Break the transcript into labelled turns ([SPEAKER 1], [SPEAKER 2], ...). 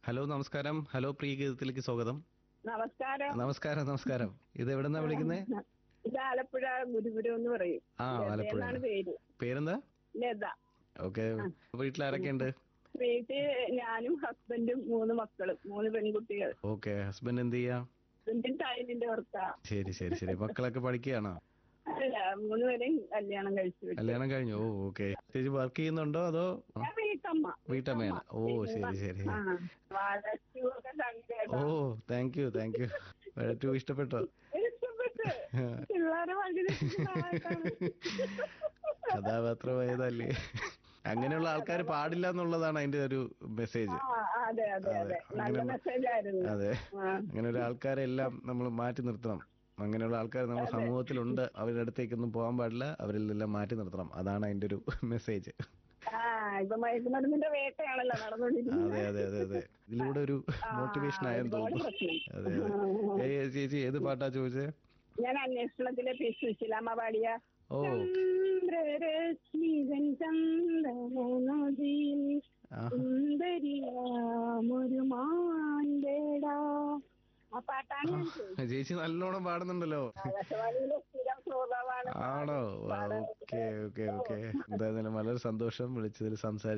[SPEAKER 1] Hello നമസ്കാരം hello പ്രിയ ഗീതത്തിലേക്ക് സ്വാഗതം
[SPEAKER 2] നമസ്കാരം
[SPEAKER 1] നമസ്കാരം നമസ്കാരം ഇത് എവിടെന്നാ വിളിക്കുന്നേ
[SPEAKER 2] ഇത് ആലപ്പുഴ ഗുരുപുരം എന്ന് പറയും
[SPEAKER 1] ആ
[SPEAKER 2] ലത
[SPEAKER 1] ആലപ്പുഴ
[SPEAKER 2] എന്നാണ് പേര്
[SPEAKER 1] പേരെന്താ
[SPEAKER 2] ലത
[SPEAKER 1] ഓക്കെ വീട്ടിൽ ആരൊക്കെ ഉണ്ട്
[SPEAKER 2] വീട്ടിൽ ഞാനും ഹസ്ബൻഡും മൂന്ന് മക്കളും മൂന്ന് പെൺകുട്ടികൾ
[SPEAKER 1] ഓക്കെ ഹസ്ബൻഡ് എന്ത് ചെയ്യാ
[SPEAKER 2] ഹസ്ബൻഡും ടൈലിന്റെ വർക്കാ
[SPEAKER 1] ശരി ശരി ശരി മക്കളൊക്കെ പഠിക്കുകയാണോ
[SPEAKER 2] അല്ല മൂന്നുപേരെയും കല്യാണം കഴിച്ചു വിട്ടു
[SPEAKER 1] കല്യാണം കഴിഞ്ഞു ഓ ഓക്കെ ചേച്ചി വർക്ക് ചെയ്യുന്നുണ്ടോ അതോ
[SPEAKER 2] ഞാൻ വീട്ടമ്മ
[SPEAKER 1] വീട്ടമ്മയാണ് ഓ ശരി ശരി
[SPEAKER 2] ആ വാഴച്ചു ഒക്കെ കണ്ടു
[SPEAKER 1] ഓ thank you thank you too ഇഷ്ടപ്പെട്ടോ
[SPEAKER 2] ഇഷ്ടപ്പെട്ട് പിള്ളേരെ വഴി
[SPEAKER 1] കഥാപാത്രമായതല്ലേ അങ്ങനെയുള്ള ആൾക്കാർ പാടില്ല എന്നുള്ളതാണ് അതിന്റെ ഒരു മെസ്സേജ്
[SPEAKER 2] അതെ അതെ അതെ നല്ല
[SPEAKER 1] അങ്ങനെ-
[SPEAKER 2] മെസ്സേജ് ആയിരുന്നു
[SPEAKER 1] അതെ
[SPEAKER 2] ആ.
[SPEAKER 1] അങ്ങനെ ഒരു ആൾക്കാരെ എല്ലാം നമ്മൾ മാറ്റി നിർത്തണം അങ്ങനെയുള്ള ആൾക്കാർ നമ്മുടെ സമൂഹത്തിലുണ്ട് അവരുടെ അടുത്തേക്കൊന്നും പോകാൻ പാടില്ല അവരിൽ നിന്നെല്ലാം മാറ്റി നിർത്തണം അതാണ് അതിന്റെ ഒരു മെസ്സേജ്
[SPEAKER 2] ആ ഇപ്പൊ മയക്കുമരുന്നിന്റെ വേട്ടയാണല്ലോ നടന്നുകൊണ്ടിരിക്കുന്നത്
[SPEAKER 1] അതെ അതെ അതെ അതെ ഇതിലൂടെ ഒരു മോട്ടിവേഷൻ ആയെന്ന്
[SPEAKER 2] ഒരുപാട്
[SPEAKER 1] തോന്നുന്നു
[SPEAKER 2] പ്രശ്നം.
[SPEAKER 1] അതെ അതെ ഏയ് ചേച്ചി ഏത് പാട്ടാ ചോദിച്ചേ
[SPEAKER 2] ഞാൻ അന്വേഷണത്തിലെ പി സുശീലാമ്മ പാടിയ
[SPEAKER 1] ഓ
[SPEAKER 2] ചന്ദ്രരശ്മിതൻ ചന്ദനനദിയിൽ
[SPEAKER 1] ആഹാ.
[SPEAKER 2] സുന്ദരിയാമൊരു മാൻപേടാ ആ പാട്ടാണ് ഞാൻ ചോദിച്ചത്.
[SPEAKER 1] ചേച്ചി നല്ലോണം പാടുന്നുണ്ടല്ലോ
[SPEAKER 2] ആകാശവാണിയിലെ സ്ഥിരം ശ്രോതാവാണ്
[SPEAKER 1] ആണോ ഓക്കെ ഓക്കെ ഓക്കെ എന്തായാലും വളരെ സന്തോഷം വിളിച്ചതിൽ സംസാരിച്ചു